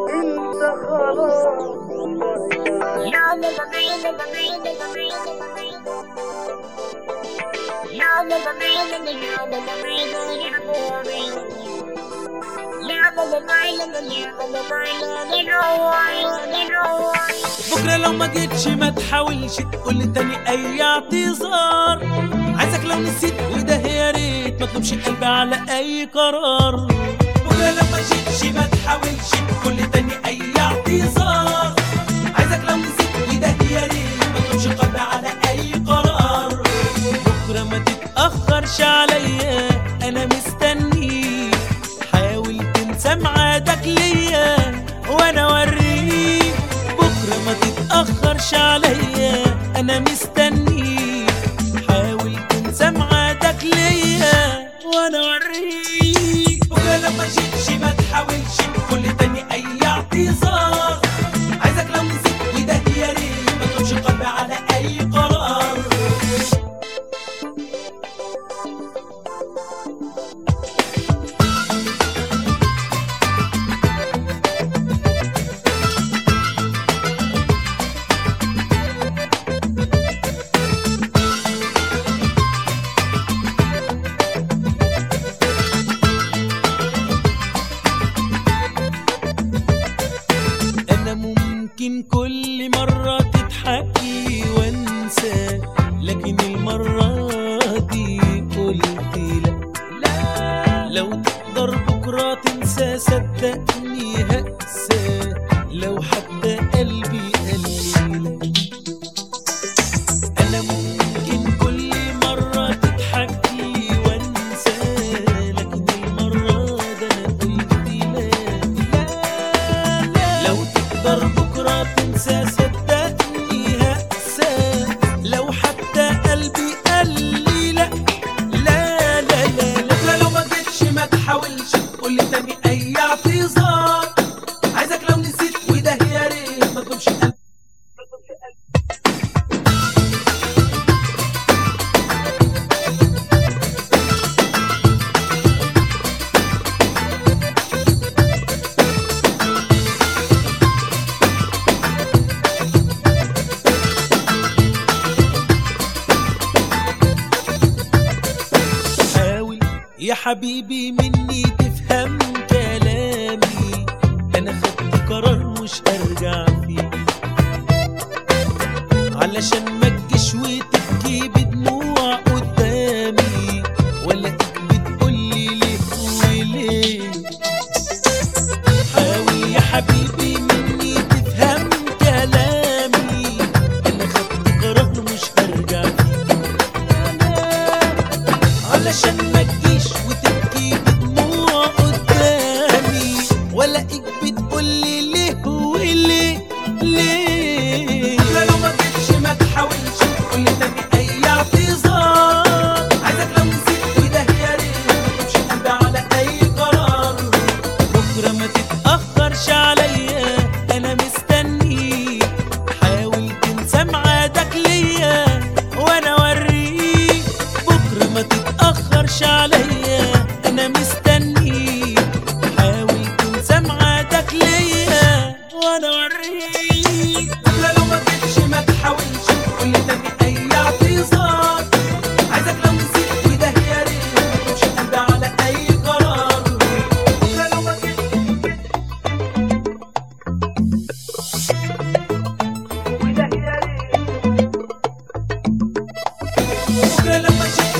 انت خلاص بكرة لو ما جيتش ما تحاولش تقول تاني أي اعتذار عايزك لو نسيت وده يا ريت ما تلومش قلبي على أي قرار بكرة لو ما جيتش ما تحاولش تقول تاني أي اعتذار عايزك لو نسيت وده يا ريت ما تلومش قلبي على أي قرار بكرة ما تتأخرش عليا أنا مستنيك حاول تنسى ميعادك ليا وأنا أوريك بكرة ما تتأخرش عليا أنا مستنيك حاول تنسى ميعادك ليا وأنا أوريك بكرة لما جيتش ما تحاولش تقول تاني أي اعتذار عايزك لو نسيت وده يا ريت ما تلومش قلبي على أي قرار انا ممكن كل مرة تضحكي وانسى لكن المرة دي قلت لا لا لو تقدر بكرة تنسى صدقني هقسى لو حتى قلبي قال لي لا انا ممكن كل مرة تضحكي وانسى لكن المرة ده انا قلت لا لا لا لو تقدر بكرة تنسى صدقني هقسى لو حتى قلبي قال لي لا لا لا لا لا لو ما جيتش ما تحاولش تقول لي تاني اي اعتذار عايزك لو نسيت وده يا ريت ما تلومش قلبي حاول يا حبيبي مني تفهم كلامي انا خدت قرار مش هرجع فيه علشان ما تجيش وتبكي بدموع قدامي ولا بتقولي ليه وليه حاول يا حبيبي مني تفهم كلامي انا خدت قرار مش هرجع فيه علشان ما تجيش وتبكي بدموع قدامي ولاقيك بتقولي ليه وليه ليه لو ما جيتش ما تحاولش تقول لي تاني اي اعتذار عايزك لو نسيت وده يا ريت ما تمشي قلبي على اي قرار بكره ما تتاخرش عليا انا مستنيك حاول تنسى ميعادك ليا وانا اوريك بكره ما تتاخرش عليا انا مستنيك حاول تنسى ميعادك ليا وانا اوريك لا لو ما جيتش ما تحاولش تقول لي تاني اي اعتذار عايزك لو نسيت وده يا ريت ما تمشي قلبي على اي قرار لا لو ما جيتش وده يا ريت بكره لما جيت